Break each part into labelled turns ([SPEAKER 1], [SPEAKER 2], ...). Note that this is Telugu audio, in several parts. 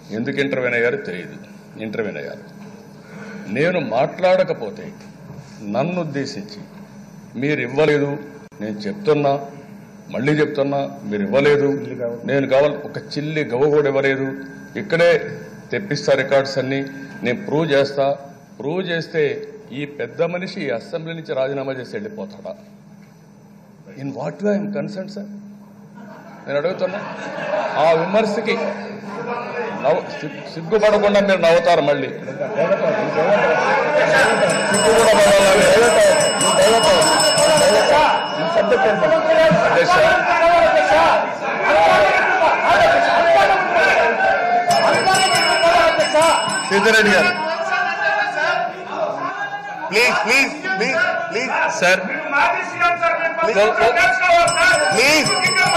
[SPEAKER 1] ఎందుకు ఇంటర్వ్యూన్ అయ్యారో తెలియదు ఇంటర్వ్యూన్ అయ్యారు నేను మాట్లాడకపోతే నన్ను ఉద్దేశించి మీరు ఇవ్వలేదు నేను చెప్తున్నా మళ్ళీ చెప్తున్నా మీరు ఇవ్వలేదు నేను కావాలి ఒక చిల్లి గవ్వ కూడా ఇవ్వలేదు ఇక్కడే తెప్పిస్తా రికార్డ్స్ అన్ని నేను ప్రూవ్ చేస్తా ప్రూవ్ చేస్తే ఈ పెద్ద మనిషి ఈ అసెంబ్లీ నుంచి రాజీనామా చేసి వెళ్ళిపోతాడా in what way I'm concern sir నేను అడుగుతున్నా ఆ విమర్శకి నవ్వు సిగ్- సిగ్గుపడకుండా మీరు నవ్వుతారు మళ్ళీ సిగ్గు కూడా పడాలని. అధ్యక్ష, Seethareddy garu
[SPEAKER 2] please please please please
[SPEAKER 3] sir
[SPEAKER 2] please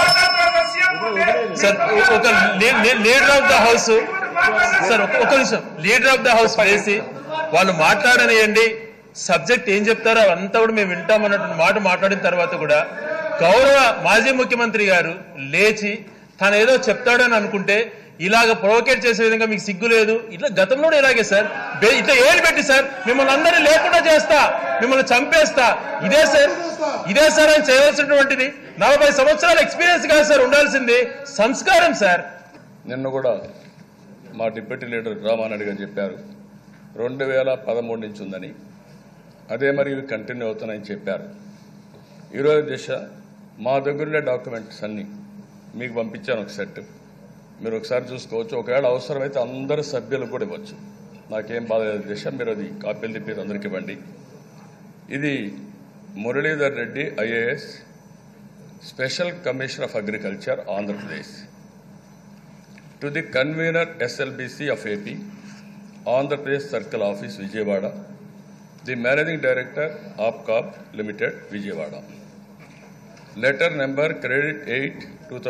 [SPEAKER 3] sir ఒక leader of the house sir ఒక ఒక నిమిషం లీడర్ ఆఫ్ ద హౌస్ వేసి వాళ్ళు మాట్లాడనియండి సబ్జెక్ట్ ఏం చెప్తారో అవంతా కూడా మేము వింటామన్నటువంటి మాట మాట్లాడిన తర్వాత కూడా గౌరవ మాజీ ముఖ్యమంత్రి గారు లేచి తను ఏదో చెప్తాడని అనుకుంటే ఇలాగ ప్రొవోకేట్ చేసే విధంగా మీకు సిగ్గు లేదు ఇట్లా గతంలో కూడా ఇలాగే సార్ బే- ఇట్లా ఏళ్ళు పెట్టి సార్ మిమ్మల్ని అందరినీ లేకుండా చేస్తా మిమ్మల్ని చంపేస్తా ఇదే సార్ ఇదే సార్ ఆయన చేయవలసినటువంటిది నలభై సంవత్సరాల ఎక్స్పీరియన్స్ కాదు సార్ ఉండాల్సింది సంస్కారం సార్
[SPEAKER 1] నిన్న కూడా మా డిప్యూటీ లీడర్ రామానాయుడు గారు చెప్పారు రెండు వేల పదమూడు నుంచి ఉందని అదే మరి ఇవి కంటిన్యూ అవుతున్నాయని చెప్పారు ఈరోజు దిశ మా దగ్గరలో డాక్యుమెంట్స్ అన్ని మీకు పంపించాను ఒక సెట్ మీరు ఒకసారి చూసుకోవచ్చు ఒకవేళ అవసరమైతే అందరు సభ్యులకు కూడా ఇవ్వచ్చు నాకేం బాధ లేదు దిశ మీరు అది కాపీలు తిప్పి అందరికి ఇవ్వండి ఇది Muralidhar Reddy IAS special commissioner of agriculture Andhra Pradesh to the convener SLBC of AP, Andhra Pradesh Circle Office, Vijayawada, the Managing Director, APCOP Limited, Vijayawada. Letter number credit 8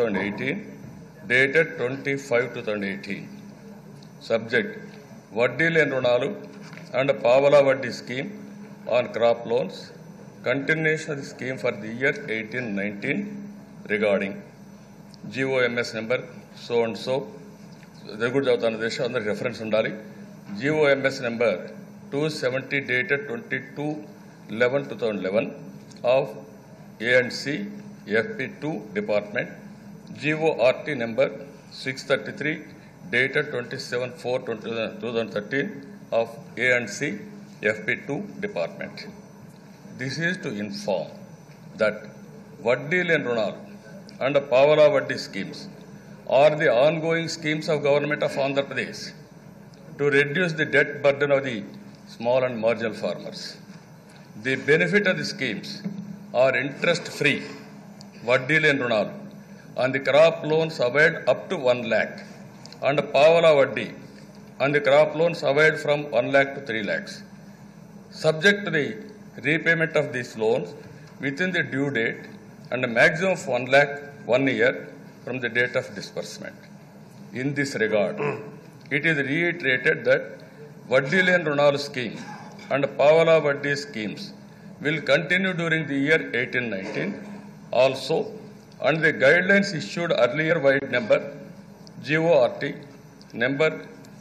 [SPEAKER 1] 2018, dated 25 2018. Subject వడ్డీ లేని రుణాలు అండ్ పావలా వడ్డీ scheme on crop loans continuation of the scheme for the year eighteen nineteen regarding GOMS number so and so దగ్గర కూడా చదువుతాను దేశం అందరికి రెఫరెన్స్ ఉండాలి GOMS number two seventy dated twenty two eleven two thousand eleven of A and C FP two department GORT number six thirty three dated twenty seven four twenty two thousand thirteen of A and C FP two department this is to inform that వడ్డీ లేని రుణాలు అండ్ పావలా వడ్డీ schemes are the ongoing schemes of government of Andhra Pradesh to reduce the debt burden of the small and marginal farmers. The benefit of the schemes are interest-free, వడ్డీ లేని రుణాలు and the crop loans availed up to 1 lakh and పావలా వడ్డీ and the crop loans availed from 1 lakh to 3 lakhs. Subject to the repayment of these loans within the due date and a maximum of 1 lakh one year from the date of disbursement. In this regard, it is reiterated that Vaddi Lane Runal scheme and Pavala Vaddi schemes will continue during the year 1819 also and the guidelines issued earlier wide number GORT number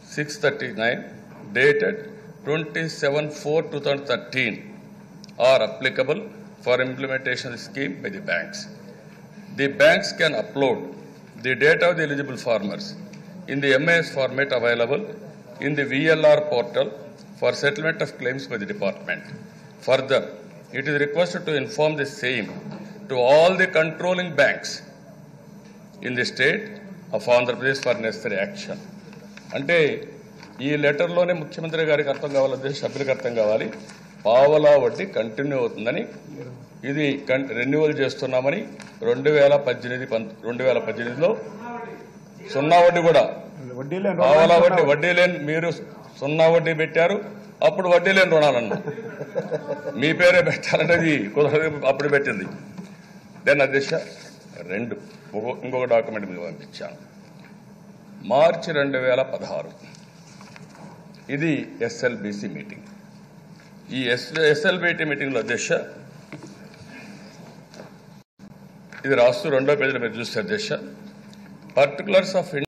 [SPEAKER 1] 639 dated 27-4-2013 are applicable for implementation of the scheme by the banks. The banks can upload the data of the eligible farmers in the MAS format available in the VLR portal for settlement of claims by the department. Further, it is requested to inform the same to all the controlling banks in the state of Andhra Pradesh for necessary action. అంటే ఈ లెటర్లోనే ముఖ్యమంత్రి గారికి అర్థం కావాలి అధ్యక్ష సభ్యులకు అర్థం కావాలి పావలా వడ్డీ కంటిన్యూ అవుతుందని ఇది రెన్యువల్ చేస్తున్నామని రెండు వేల పద్దెనిమిది పంత రెండు వేల పద్దెనిమిదిలో సున్నా వడ్డీ కూడా
[SPEAKER 4] వడ్డీ లేని
[SPEAKER 1] పావలా
[SPEAKER 4] రుణాలు
[SPEAKER 1] వడ్డీ వడ్డీ లేని మీరు సున్నా వడ్డీ పెట్టారు అప్పుడు వడ్డీ లేని రుణాలన్నా మీ పేరే పెట్టాలనేది కుదరదు అప్పుడు పెట్టింది దెన్ అధ్యక్ష రెండు ఇంకో- ఇంకొక డాక్యుమెంట్ మీకు పంపించాను మార్చి రెండు వేల పదహారు ఇది ఎస్ఎల్బిసి మీటింగ్ ఈ ఎస్ ఎస్ఎల్బిటి మీటింగ్లో అధ్యక్ష ఇది రాస్తూ రెండో పేజీలో మీరు చూస్తే అధ్యక్ష పర్టికులర్స్ ఆఫ్